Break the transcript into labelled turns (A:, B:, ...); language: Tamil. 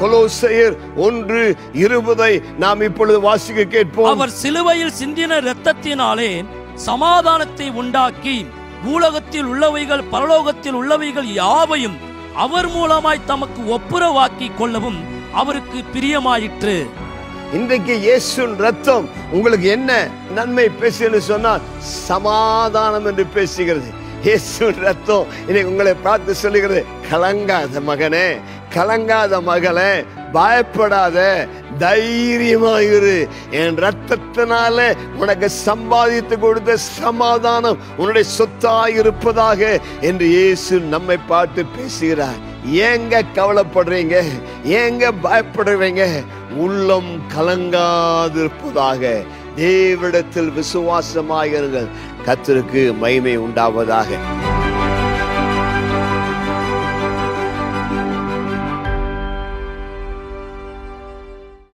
A: கொலோசையர் ஒன்று இருபதை நாம் இப்பொழுது வாசிக்க கேட்போம்
B: அவர் சிலுவையில் சிந்தின இரத்தத்தினாலே சமாதானத்தை உண்டாக்கி பூலகத்தில் உள்ளவைகள் பரலோகத்தில் உள்ளவைகள் யாவையும் அவர் மூலமாய் தமக்கு ஒப்புரவாக்கி கொள்ளவும் அவருக்கு பிரியமாயிற்று
A: இன்றைக்கு இயேசுவின் ரத்தம் உங்களுக்கு என்ன நன்மை பேசுன்னு சொன்னால் சமாதானம் என்று பேசுகிறது இயேசுவின் ரத்தம் இன்னைக்கு உங்களை பார்த்து சொல்லுகிறது கலங்காத மகனே கலங்காத மகளே பயப்படாத தைரியமாயிரு என் ரத்தத்தினால உனக்கு சம்பாதித்து கொடுத்த சமாதானம் உன்னுடைய சொத்தாய் இருப்பதாக என்று இயேசு நம்மை பார்த்து பேசுகிறார் ஏங்க கவலைப்படுறீங்க ஏங்க பயப்படுறீங்க உள்ளம் கலங்காதிருப்பதாக தேவிடத்தில் விசுவாசமாயிருங்கள் கர்த்தருக்கு மகிமை உண்டாவதாக